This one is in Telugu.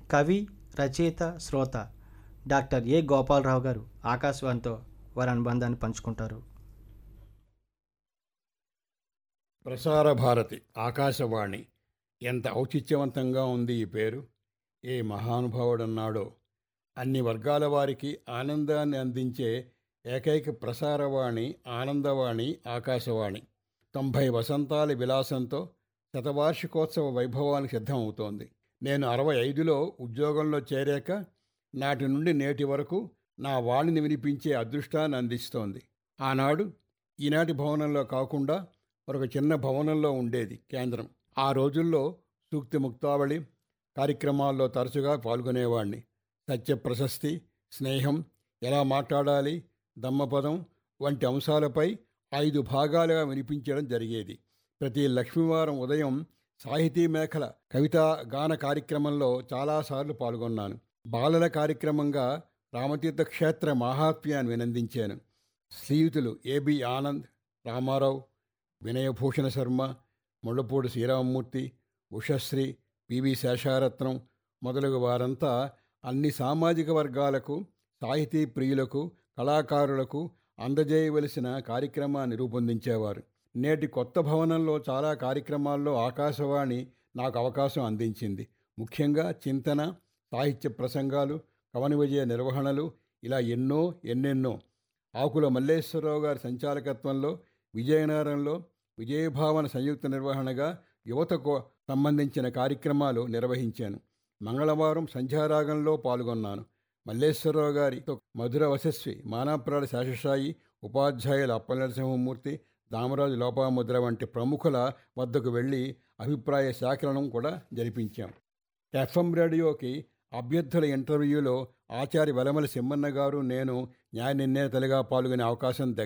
కవి రచయిత శ్రోత డాక్టర్ ఏ గోపాలరావు గారు ఆకాశవాణితో వారి అనుబంధాన్ని పంచుకుంటారు ప్రసార భారతి ఆకాశవాణి ఎంత ఔచిత్యవంతంగా ఉంది ఈ పేరు ఏ మహానుభావుడన్నాడో అన్ని వర్గాల వారికి ఆనందాన్ని అందించే ఏకైక ప్రసారవాణి ఆనందవాణి ఆకాశవాణి తొంభై వసంతాల విలాసంతో శతవార్షికోత్సవ వైభవానికి సిద్ధమవుతోంది నేను అరవై ఐదులో ఉద్యోగంలో చేరాక నాటి నుండి నేటి వరకు నా వాణిని వినిపించే అదృష్టాన్ని అందిస్తోంది ఆనాడు ఈనాటి భవనంలో కాకుండా మరొక చిన్న భవనంలో ఉండేది కేంద్రం ఆ రోజుల్లో సూక్తి ముక్తావళి కార్యక్రమాల్లో తరచుగా పాల్గొనేవాణ్ణి సత్య ప్రశస్తి స్నేహం ఎలా మాట్లాడాలి దమ్మపదం వంటి అంశాలపై ఐదు భాగాలుగా వినిపించడం జరిగేది ప్రతి లక్ష్మీవారం ఉదయం సాహితీ మేఖల కవితా గాన కార్యక్రమంలో చాలాసార్లు పాల్గొన్నాను బాలల కార్యక్రమంగా రామతీర్థ క్షేత్ర మాహాత్మ్యాన్ని వినందించాను శ్రీయుతులు ఏబి ఆనంద్ రామారావు వినయభూషణ శర్మ ముళ్ళపూడి శ్రీరామమూర్తి ఉషశ్రీ పివి శేషారత్నం మొదలగు వారంతా అన్ని సామాజిక వర్గాలకు సాహితీ ప్రియులకు కళాకారులకు అందజేయవలసిన కార్యక్రమాన్ని రూపొందించేవారు నేటి కొత్త భవనంలో చాలా కార్యక్రమాల్లో ఆకాశవాణి నాకు అవకాశం అందించింది ముఖ్యంగా చింతన సాహిత్య ప్రసంగాలు కవన విజయ నిర్వహణలు ఇలా ఎన్నో ఎన్నెన్నో ఆకుల మల్లేశ్వరరావు గారి సంచాలకత్వంలో విజయనగరంలో విజయభావన సంయుక్త నిర్వహణగా యువతకు సంబంధించిన కార్యక్రమాలు నిర్వహించాను మంగళవారం సంధ్యారాగంలో పాల్గొన్నాను మల్లేశ్వరరావు గారితో మధుర వశస్వి మానాప్రాడ శేషసాయి ఉపాధ్యాయుల అప్పల నరసింహమూర్తి దామరాజు లోపాముద్ర వంటి ప్రముఖుల వద్దకు వెళ్ళి అభిప్రాయ సేకరణం కూడా జరిపించాం ఎఫ్ఎం రేడియోకి అభ్యర్థుల ఇంటర్వ్యూలో ఆచార్య వెలమల సింహన్న గారు నేను న్యాయ నిర్ణేతలుగా పాల్గొనే అవకాశం దక్కింది